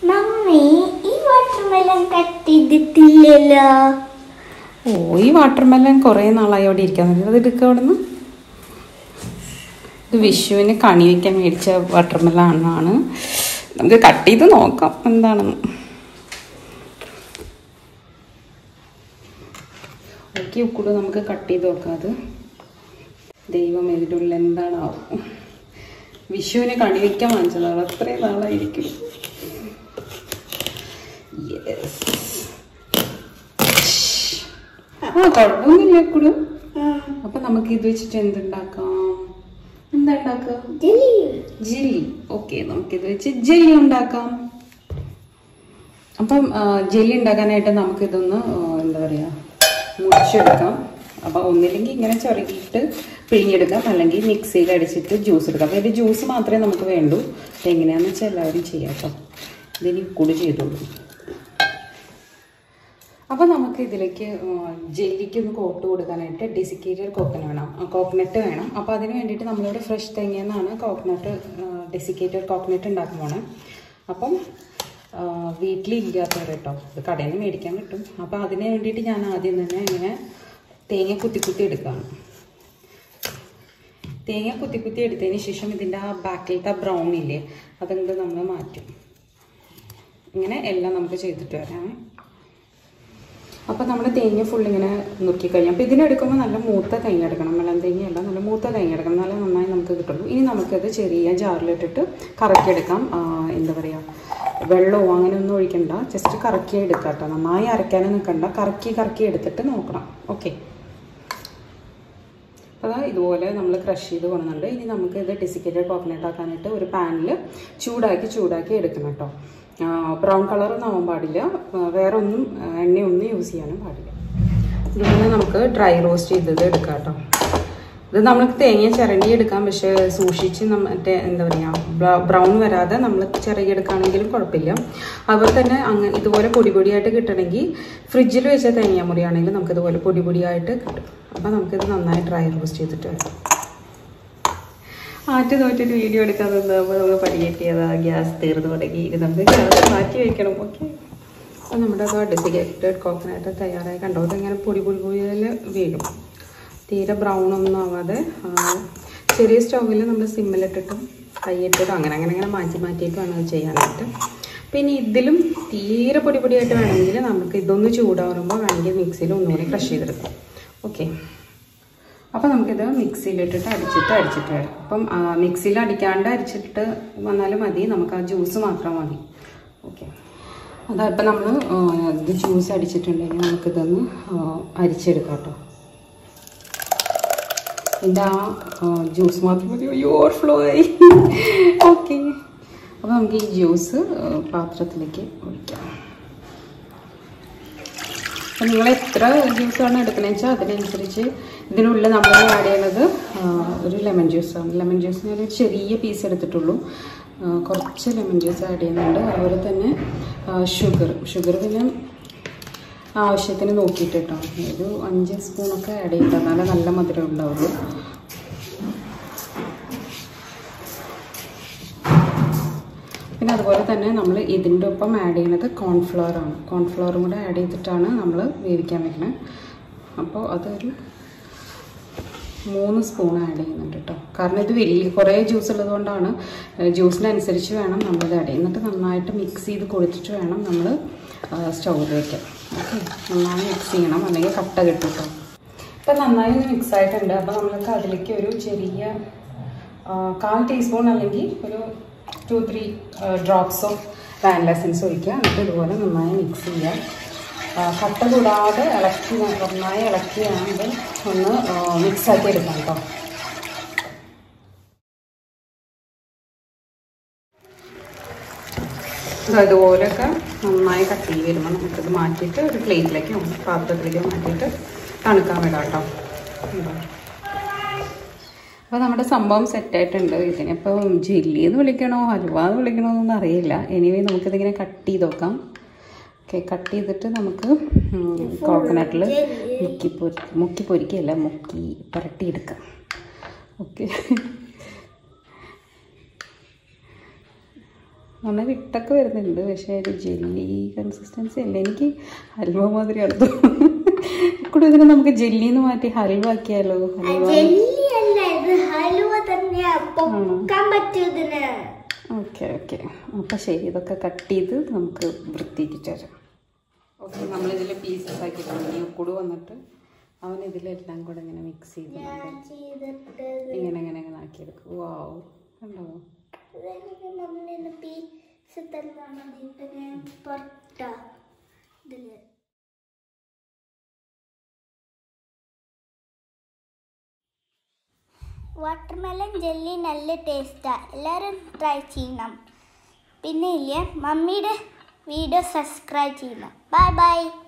mummy ഈ watermelon cut ചെയ്തിട്ടില്ലല്ലോ ഓ ഈ വാട്ടർമെലൻ കുറേ നാളായി അവിടെ ഇരിക്കാൻ തുടങ്ങി അത് എടുക്കുക അവിടെ നിന്ന് ഇത് വിഷുവിന് കണി വയ്ക്കാൻ മേടിച്ച വാട്ടർമെലാണ് നമുക്ക് കട്ട് ചെയ്ത് നോക്കാം എന്താണെന്ന് ഓക്കെ ഉക്കുടു നമുക്ക് കട്ട് ചെയ്ത് നോക്കാം അത് ദൈവം ഇതിൻ്റെ ഉള്ളിൽ എന്താണാവും വിഷുവിന് കണി വയ്ക്കാൻ വാങ്ങിച്ചതാണ് അത്രയും നാളായിരിക്കും യെസ് ആ കുഴപ്പമൊന്നുമില്ല കുടു അപ്പൊ നമുക്ക് ഇത് വെച്ചിട്ട് എന്തുണ്ടാക്കാം എന്താ ഉണ്ടാക്കുക ജെല്ലി ഓക്കെ നമുക്കിത് വെച്ച് ജെല്ലി ഉണ്ടാക്കാം അപ്പം ജെല്ലി ഉണ്ടാക്കാനായിട്ട് നമുക്കിതൊന്ന് ആ, എന്താ പറയാ മുറിച്ചെടുക്കാം അപ്പൊ ഒന്നില്ലെങ്കിൽ ഇങ്ങനെ ചെറുകിയിട്ട് പിഴിഞ്ഞെടുക്കാം അല്ലെങ്കിൽ മിക്സിയിൽ അടിച്ചിട്ട് ജ്യൂസ് എടുക്കാം അപ്പൊ ഇത് ജ്യൂസ് മാത്രമേ നമുക്ക് വേണ്ടൂ അപ്പൊ എങ്ങനെയാന്ന് വെച്ചാൽ എല്ലാവരും ചെയ്യാം കേട്ടോ ഇതിനി കൂടി ചെയ്തോളൂ അപ്പോൾ നമുക്ക് ഇതിലേക്ക് ജെല്ലിക്ക് ഒന്ന് കോട്ട് കൊടുക്കാനായിട്ട് ഡെസിക്കേറ്റഡ് കോക്കനട്ട് വേണം കോക്കനട്ട് വേണം അപ്പോൾ അതിന് വേണ്ടിയിട്ട് നമ്മളിവിടെ ഫ്രഷ് തെങ്ങിയെന്നാണ് കോക്കനട്ട് ഡെസിക്കേറ്റഡ് കോക്കനട്ട് ഉണ്ടാക്കാൻ പോണേ അപ്പം ആ, വീട്ടിലില്ലാത്തവർ കേട്ടോ ഇത് കടയിൽ നിന്ന് മേടിക്കാൻ കിട്ടും അപ്പോൾ അതിന് വേണ്ടിയിട്ട് ഞാൻ ആദ്യം തന്നെ ഇങ്ങനെ തേങ്ങ കുത്തി കുത്തി എടുക്കുകയാണ് തേങ്ങ കുത്തി കുത്തി എടുത്തതിന് ശേഷം ഇതിൻ്റെ ആ ബാക്കിലത്തെ ബ്രൗൺ ഇല്ലേ അതങ്ങോട്ട് നമ്മൾ മാറ്റും ഇങ്ങനെ എല്ലാം നമുക്ക് ചെയ്തിട്ട് വരാമേ അപ്പോൾ നമ്മൾ തേങ്ങ ഫുൾ ഇങ്ങനെ നുറുക്കി കഴിഞ്ഞു അപ്പോൾ ഇതിനെടുക്കുമ്പോൾ നല്ല മൂത്ത തേങ്ങ എടുക്കണം വെള്ളം തേങ്ങയല്ല നല്ല മൂത്ത തേങ്ങ എടുക്കണം നല്ല നന്നായി നമുക്ക് കിട്ടുള്ളൂ ഇനി നമുക്കത് ചെറിയ ജാറിലിട്ടിട്ട് കറക്കിയെടുക്കാം ആ, എന്താ പറയുക വെള്ളമോ അങ്ങനെയൊന്നും ഒഴിക്കണ്ട ജസ്റ്റ് കറക്കി എടുക്കാം കേട്ടോ നന്നായി അരയ്ക്കാനും നിൽക്കണ്ട കറക്കി കറക്കി എടുത്തിട്ട് നോക്കണം ഓക്കെ അതാ ഇതുപോലെ നമ്മൾ ക്രഷ് ചെയ്ത് കൊണ്ടുന്നുണ്ട് ഇനി നമുക്ക് ഇത് ഡെസിക്കേറ്റഡ് കോക്കനട്ട് ആക്കാനായിട്ട് ഒരു പാനിൽ ചൂടാക്കി ചൂടാക്കി എടുക്കണം കേട്ടോ ബ്രൗൺ കളറൊന്നും ആവാൻ പാടില്ല ആ, വേറെ ഒന്നും ആ, എണ്ണയൊന്നും യൂസ് ചെയ്യാനും പാടില്ല ഇതുപോലെ നമുക്ക് ഡ്രൈ റോസ്റ്റ് ചെയ്തത് എടുക്കാം കേട്ടോ ഇത് നമുക്ക് തേങ്ങ ചിരണ്ടി എടുക്കാം പക്ഷെ സൂക്ഷിച്ച് നമ്മ- മറ്റേ എന്താ പറയുക ബ്രൗൺ വരാതെ നമ്മൾ ചിരകിയെടുക്കുകയാണെങ്കിലും കുഴപ്പമില്ല അതുപോലെ തന്നെ അങ്ങനെ ഇതുപോലെ പൊടി പൊടിയായിട്ട് കിട്ടണമെങ്കിൽ ഫ്രിഡ്ജിൽ വെച്ച തേങ്ങാമുറിയാണെങ്കിൽ നമുക്ക് ഇതുപോലെ പൊടി പൊടിയായിട്ട് കിട്ടും അപ്പോൾ നമുക്കിത് നന്നായി ഡ്രൈ റോസ്റ്റ് ചെയ്തിട്ട് വരാം ആറ്റ് തോറ്റൊരു വീഡിയോ എടുക്കാൻ നിന്നപ്പോൾ നമുക്ക് പണിയെത്തിയതാ ഗ്യാസ് തീർന്നു തുടങ്ങി ഇത് നമുക്ക് ഗ്യാസ് മാറ്റി വെക്കണം ഓക്കെ അപ്പോൾ നമ്മുടെ ഡെസിക്കേറ്റഡ് കോക്കനട്ട് തയ്യാറായി കണ്ടോ ഇതിങ്ങനെ പൊടി പൊടി പൊടിയിൽ വീഴും തീരെ ബ്രൗൺ ഒന്നും ആവാതെ ആ, ചെറിയ സ്റ്റൗവിൽ നമ്മൾ സിമ്മിലിട്ടിട്ടും കൈയിട്ടിട്ടും അങ്ങനെ അങ്ങനെ അങ്ങനെ മാറ്റി മാറ്റിയിട്ട് വേണം അത് ചെയ്യാനായിട്ട് പിന്നെ ഇതിലും തീരെ പൊടി പൊടിയായിട്ട് വേണമെങ്കിൽ നമുക്ക് ഇതൊന്ന് ചൂടാറുമ്പോൾ വേണമെങ്കിൽ മിക്സിയിൽ ഒന്നുകൂടി ക്രഷ് ചെയ്തെടുക്കാം ഓക്കെ അപ്പോൾ നമുക്കിത് മിക്സിയിലിട്ടിട്ട് അടിച്ചിട്ട് അടിച്ചിട്ട് വരാം അപ്പം ആ, മിക്സിയിൽ അടിക്കാണ്ട് അരിച്ചിട്ട് വന്നാലും മതി നമുക്ക് ആ ജ്യൂസ് മാത്രം മതി ഓക്കെ അതാ ഇപ്പം നമ്മൾ ഇത് ജ്യൂസ് അടിച്ചിട്ടുണ്ടെങ്കിൽ നമുക്കിതൊന്ന് ആ, അരിച്ചെടുക്കാം കേട്ടോ എൻ്റെ ആ ജ്യൂസ് മാത്രം മതി ഓവർ ഫ്ലോ ആയി ഓക്കെ അപ്പോൾ നമുക്ക് ഈ ജ്യൂസ് പാത്രത്തിലേക്ക് ഒഴിക്കാം അപ്പം നിങ്ങൾ എത്ര ജ്യൂസാണ് എടുക്കണമെന്ന് വെച്ചാൽ അതിനനുസരിച്ച് ഇതിനുള്ളിൽ നമ്മൾ ആഡ് ചെയ്യുന്നത് ആ, ഒരു ലെമൺ ജ്യൂസാണ് ലെമൺ ജ്യൂസ് ഞാൻ ഒരു ചെറിയ പീസ് എടുത്തിട്ടുള്ളൂ ആ, കുറച്ച് ലെമൺ ജ്യൂസ് ആഡ് ചെയ്യുന്നുണ്ട് അതുപോലെ തന്നെ ഷുഗർ ഷുഗർ പിന്നെ ആവശ്യത്തിന് നോക്കിയിട്ട് കേട്ടോ ഒരു അഞ്ച് സ്പൂണൊക്കെ ആഡ് ചെയ്താൽ എന്നാലേ നല്ല മധുരം ഉണ്ടാവുള്ളൂ പിന്നെ അതുപോലെ തന്നെ നമ്മൾ ഇതിൻ്റെ ഒപ്പം ആഡ് ചെയ്യുന്നത് കോൺഫ്ലവർ ആണ് കോൺഫ്ലവറും കൂടെ ആഡ് ചെയ്തിട്ടാണ് നമ്മൾ വേവിക്കാൻ വെക്കുന്നത് അപ്പോൾ അതൊരു മൂന്ന് സ്പൂൺ ആഡ് ചെയ്യുന്നുണ്ട് കേട്ടോ കാരണം ഇത് വലിയ കുറേ ജ്യൂസ് ഉള്ളത് കൊണ്ടാണ് ജ്യൂസിനനുസരിച്ച് വേണം നമ്മളിത് ആഡ് ചെയ്യുന്നത് എന്നിട്ട് നന്നായിട്ട് മിക്സ് ചെയ്ത് കൊടുത്തിട്ട് വേണം നമ്മൾ സ്റ്റൗവിൽ വയ്ക്കാൻ ഓക്കെ നന്നായി മിക്സ് ചെയ്യണം അല്ലെങ്കിൽ കട്ട കിട്ടും കേട്ടോ ഇപ്പം നന്നായി ഒന്ന് മിക്സ് ആയിട്ടുണ്ട് അപ്പോൾ നമ്മൾക്ക് അതിലേക്ക് ഒരു ചെറിയ ആ, കാൽ ടീസ്പൂൺ അല്ലെങ്കിൽ ഒരു two three drops of vanilla essence ഒഴിക്കുക എന്നിട്ട് ഇതുപോലെ നന്നായി മിക്സ് ചെയ്യുക ആ, കട്ട കൂടാതെ ഇളക്കി നന്നായി ഇളക്കിയാണ് ഇത് ഒന്ന് മിക്സ് ആക്കി എടുക്കാം കേട്ടോ ഇത് അതുപോലെയൊക്കെ നന്നായി കട്ട് ചെയ്ത് വരുമ്പോൾ നമുക്കിത് മാറ്റിയിട്ട് ഒരു പ്ലേറ്റിലേക്കോ പാത്രത്തിലേക്കോ മാറ്റിയിട്ട് തണുക്കാൻ വിടാം കേട്ടോ അപ്പോൾ നമ്മുടെ സംഭവം സെറ്റായിട്ടുണ്ട് ഇതിനിപ്പോൾ ജില്ലി എന്ന് വിളിക്കണോ ഹൽവ എന്ന് വിളിക്കണോ എന്നൊന്നും അറിയില്ല എനിവേ നമുക്കിതിങ്ങനെ കട്ട് ചെയ്ത് നോക്കാം ഓക്കെ കട്ട് ചെയ്തിട്ട് നമുക്ക് കോക്കനട്ടിൽ മുക്കി പൊരി മുക്കി പൊരിക്കുകയല്ല മുക്കി പുരട്ടിയെടുക്കാം ഓക്കെ നന്നായി വിട്ടൊക്കെ വരുന്നുണ്ട് പക്ഷേ ഒരു ജെല്ലി കൺസിസ്റ്റൻസി അല്ല എനിക്ക് ഹൽവ മാതിരിയാണ് തോന്നുന്നത് കൂടെ ഇതിനെ നമുക്ക് ജെല്ലിന്ന് മാറ്റി ഹൽവ ആക്കിയാലോ ഹൽവ ജെല്ലി അല്ല ഇത് ഹലുവ തന്നെയാ പൊക്കാൻ പറ്റൂതിന് ഓക്കെ ഓക്കെ അപ്പം ശരി ഇതൊക്കെ കട്ട് ചെയ്ത് നമുക്ക് വൃത്തിക്ക് തരാം ഓക്കെ നമ്മളിതിൽ പീസസ് ആക്കിയിട്ടുണ്ട് കൂടെ വന്നിട്ട് അവൻ ഇതിലെല്ലാം കൂടെ ഇങ്ങനെ മിക്സ് ചെയ്ത് ഞാൻ ചെയ്തിട്ട് ഇങ്ങനെ ഇങ്ങനെ ഇങ്ങനെ ആക്കിയെടുക്കും വാവ് കണ്ടോ ഇതെനിക്ക് മമ്മിന്ന് പീസ് തന്നാ മതി ഞാൻ പൊട്ട ഇതില് വാട്ടർമെലൺ ജെല്ലി നല്ല ടേസ്റ്റാണ് എല്ലാവരും ട്രൈ ചെയ്യണം പിന്നെ ഇല്ലേ മമ്മിയുടെ വീഡിയോ സബ്സ്ക്രൈബ് ചെയ്യണം ബൈ ബൈ